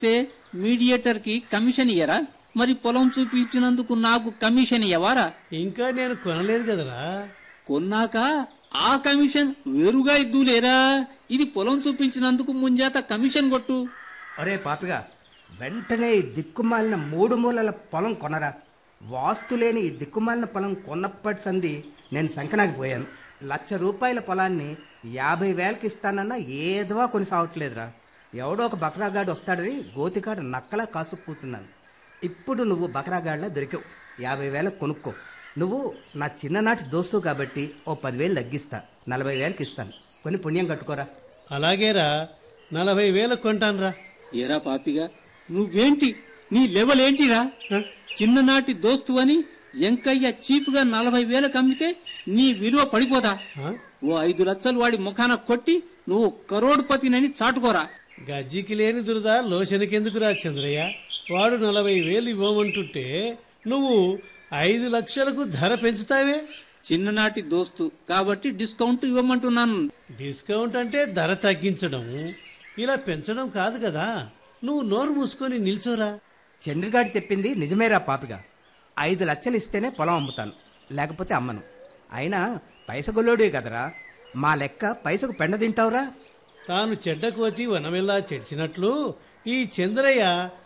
తే మీడియేటర్ కి కమిషన్ ఇయ్యరా మరి పొలం చూపించినందుకు నాకు కమిషన్ ఇయ్యవారా ఇంకా నేను కొనలేదు కదరా కొన్నాక ఆ కమిషన్ వేరుగా ఇద్దులేరా ఇది పొలం చూపించినందుకు ముంజాత కమిషన్ కొట్టు ఒరే పాపిగా వెంటనే ఈ దిక్కుమాలిన మూడు మూలల పొలం కొనరా వాస్తు లేని ఈ దిక్కుమాలిన పొలం కొన్నప్పటి సంది నేను సంకనాకి పోయాను లక్ష రూపాయల పొలాన్ని యాభై వేలకి ఇస్తానన్నా ఏదవా కొని సావట్లేదురా ఎవడో ఒక బకరాగాడు వస్తాడని గోతికాడు నక్కలా కాసు కూర్చున్నాను ఇప్పుడు నువ్వు బకరాగాడిలా దొరికావు యాభై వేలకు కొనుక్కో నువ్వు నా చిన్ననాటి దోస్తు కాబట్టి ఓ పదివేలు తగ్గిస్తా నలభై వేలకి ఇస్తాను కొన్ని పుణ్యం కట్టుకోరా అలాగేరా నలభై వేలు కొంటానురా ఏరా పాపిగా నువ్వేంటి నీ లెవెల్ ఏంటిరా చిన్ననాటి దోస్తు అని ఎంకయ్య చీపుగా నలభై వేలకు అమ్మితే నీ విలువ పడిపోదా ఆ? ఓ ఐదు లక్షలు వాడి ముఖాన కొట్టి నువ్వు కరోడ్పతినని చాటుకోరా గజ్జికి లేని దురద లోషనికెందుకురా చంద్రయ్య వాడు నలభై వేలు ఇవ్వమంటుంటే నువ్వు ఐదు లక్షలకు ధర పెంచుతావే చిన్ననాటి దోస్తు కాబట్టి డిస్కౌంట్ ఇవ్వమంటున్నాను డిస్కౌంట్ అంటే ధర తగ్గించడం ఇలా పెంచడం కాదు కదా నువ్వు నోరు మూసుకొని నిల్చోరా చంద్రగాడు చెప్పింది నిజమేరా పాపిగా ఐదు లక్షలు ఇస్తేనే పొలం అమ్ముతాను లేకపోతే అమ్మను అయినా పైసగొల్లోడే కదరా మా లెక్క పైసకు పెండ తింటావురా తాను చెడ్డ కోతి వనమెల్లా చెడిచినట్లు ఈ చంద్రయ్య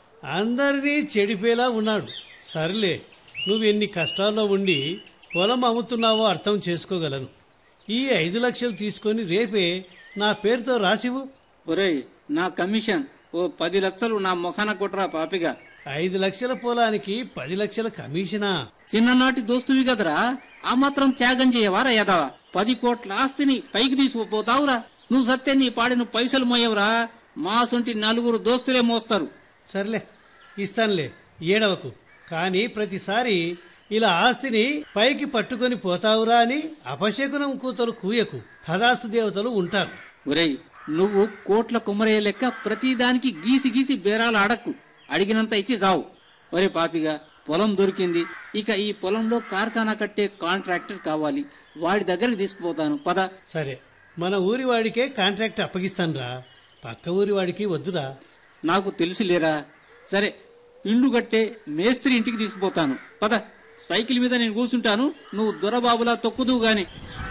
అందరినీ చెడిపేలా ఉన్నాడు సర్లే నువ్వెన్ని కష్టాల్లో ఉండి పొలం అమ్ముతున్నావో అర్థం చేసుకోగలను ఈ ఐదు లక్షలు తీసుకొని రేపే నా పేరుతో రాసివు ఒరేయ్ నా కమిషన్ ఓ పది లక్షలు నా ముఖాన కొట్టరా పాపిగా ఐదు లక్షల పొలానికి పది లక్షల కమిషనా చిన్ననాటి దోస్తువి కదరా ఆ మాత్రం త్యాగం చేయవారా యదవా పది కోట్ల ఆస్తిని పైకి తీసుకుపోతావురా నువ్వు సత్తే నీ పాడిన పైసలు మోయవురా మా సొంటి నలుగురు దోస్తులే మోస్తారు సర్లే ఇస్తానులే ఏడవకు కానీ ప్రతిసారి ఇలా ఆస్తిని పైకి పట్టుకొని పోతావురా అని అపశకునం కూతురు కూయకు తదాస్తు దేవతలు ఉంటారు ఒరేయ్ నువ్వు కోట్ల కుమ్మరయ్య లెక్క ప్రతిదానికి గీసి గీసి బేరాలు అడక్కు అడిగినంత ఇచ్చి చావు ఒరే పాపిగా పొలం దొరికింది ఇక ఈ పొలంలో కార్ఖానా కట్టే కాంట్రాక్టర్ కావాలి వాడి దగ్గరికి తీసుకుపోతాను పద సరే మన ఊరి వాడికే కాంట్రాక్ట్ అప్పగిస్తానురా పక్క ఊరి వాడికి వద్దురా నాకు తెలుసులేరా సరే ఇల్లు కట్టే మేస్త్రి ఇంటికి తీసుకుపోతాను పద సైకిల్ మీద నేను కూర్చుంటాను నువ్వు దొరబాబులా తొక్కుదువు గాని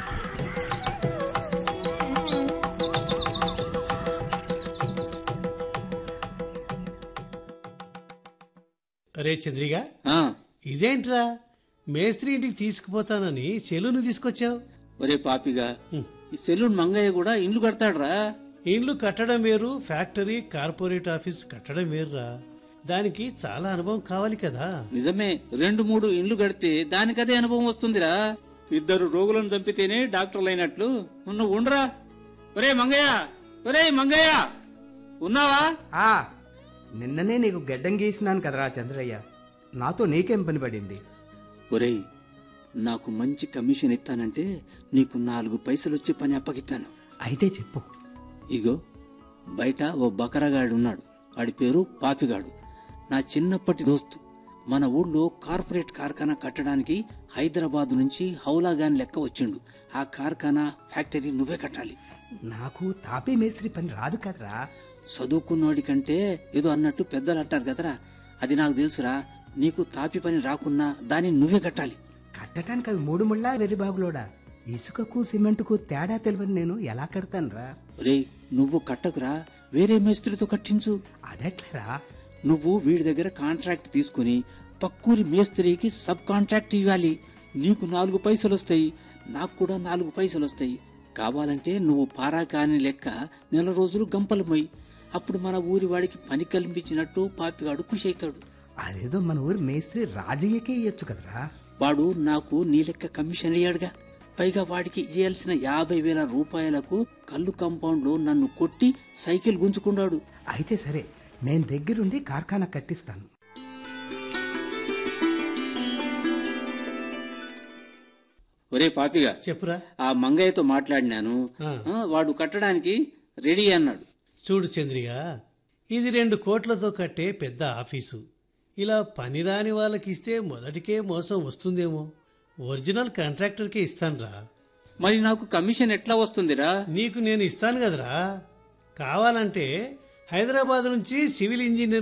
అరే చంద్రిగా ఆ, ఇదేంట్రా మేస్త్రి ఇంటికి తీసుకుపోతానని చెలును తీసుకొచ్చావు ఒరే పాపిగా హ్మ్. ఈ సెలూన్ మంగయ్య కూడా ఇండ్లు కడతాడ్రా ఇండ్లు కట్టడం వేరు ఫ్యాక్టరీ కార్పొరేట్ ఆఫీస్ కట్టడం వేరురా దానికి చాలా అనుభవం కావాలి కదా నిజమే రెండు మూడు ఇండ్లు కడితే దానికదే అనుభవం వస్తుందిరా ఇద్దరు రోగులను చంపితేనే డాక్టర్లు అయినట్లు నువ్వు ఉండరా ఒరే మంగయ్య ఒరే మంగయ్య ఉన్నావా ఆ నిన్ననే నీకు గెడ్డం గీసినాను కదరా చంద్రయ్య నాతో నీకేం పని పడింది ఒరేయ్ నాకు మంచి కమిషన్ ఇస్తానంటే నీకు నాలుగు పైసలు వచ్చి పని అప్పగిస్తాను అయితే చెప్పు ఇగో బయట ఓ బకరగాడు ఉన్నాడు వాడి పేరు పాపిగాడు నా చిన్నప్పటి దోస్తు మన ఊళ్ళో కార్పొరేట్ కార్ఖానా కట్టడానికి హైదరాబాద్ నుంచి హౌలాగాన్ లెక్క వచ్చిండు ఆ కార్ఖానా ఫ్యాక్టరీ నువ్వే కట్టాలి నాకు తాపీ మేస్త్రి పని రాదు కదరా చదువుకున్నోడి కంటే ఏదో అన్నట్టు పెద్దలు అంటారు కదరా అది నాకు తెలుసురా నీకు తాపి పని రాకున్నా దాన్ని నువ్వే కట్టాలి కట్టడానికి అవి మూడు ముళ్ళా వెర్రిబాగులోడా ఇసుకకు సిమెంటుకు తేడా తెలియని నేను ఎలా కడతానురా రేయ్ నువ్వు కట్టకురా వేరే మేస్త్రితో కట్టించు అదెట్లరా నువ్వు వీడి దగ్గర కాంట్రాక్ట్ తీసుకుని పక్కూరి మేస్త్రికి సబ్ కాంట్రాక్ట్ ఇవ్వాలి నీకు నాలుగు పైసలు వస్తాయి నాకు కూడా నాలుగు పైసలు వస్తాయి కావాలంటే నువ్వు పారా కాని లెక్క నెల రోజులు గంపలు మొయ్యి అప్పుడు మన ఊరి వాడికి పని కల్పించినట్టు పాపిగాడు ఖుషి అవుతాడు అదేదో మన ఊరి మేస్త్రి రాజయ్యకే ఇయ్యొచ్చు కదరా వాడు నాకు నీ లెక్క కమిషన్ అయ్యాడుగా పైగా వాడికి ఇయ్యాల్సిన యాభై వేల రూపాయలకు కళ్ళు కాంపౌండ్ లో నన్ను కొట్టి సైకిల్ గుంజుకున్నాడు అయితే సరే నేను దగ్గరుండి కార్ఖానా కట్టిస్తాను ఒరే పాపిగా చెప్పురా ఆ మంగయ్యతో మాట్లాడినాను ఆ. ఆ, వాడు కట్టడానికి రెడీ అన్నాడు చూడు చంద్రిగా ఇది రెండు కోట్లతో కట్టే పెద్ద ఆఫీసు ఇలా పనిరాని వాళ్ళకి ఇస్తే మొదటికే మోసం వస్తుందేమో ఒరిజినల్ కాంట్రాక్టర్కే ఇస్తానురా మరి నాకు కమిషన్ ఎట్లా వస్తుందిరా నీకు నేను ఇస్తాను కదరా కావాలంటే హైదరాబాద్ నుంచి సివిల్ ఇంజనీర్